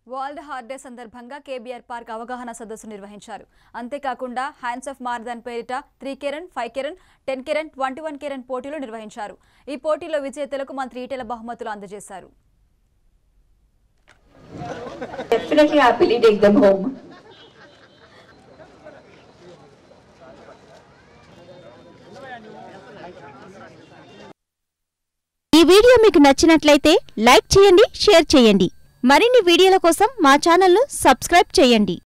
World heart day సందర్భంగా KBR park అవగాహన సదస్సు నిర్వహించారు అంతేకాకుండా హ్యాండ్స్ ఆఫ్ మారథాన్ పేరిట three K run five K run ten K run twenty one K run పోటీలు నిర్వహించారు ఈ పోటీలో విజేతలకు మంత్రి ఈటెల బహుమతులు అందజేశారు definitely happily take them home. ఈ వీడియో మీకు నచ్చినట్లయితే లైక్ చేయండి షేర్ చేయండి మరిన్ని వీడియోల కోసం మా ఛానల్ను సబ్స్క్రైబ్ చేయండి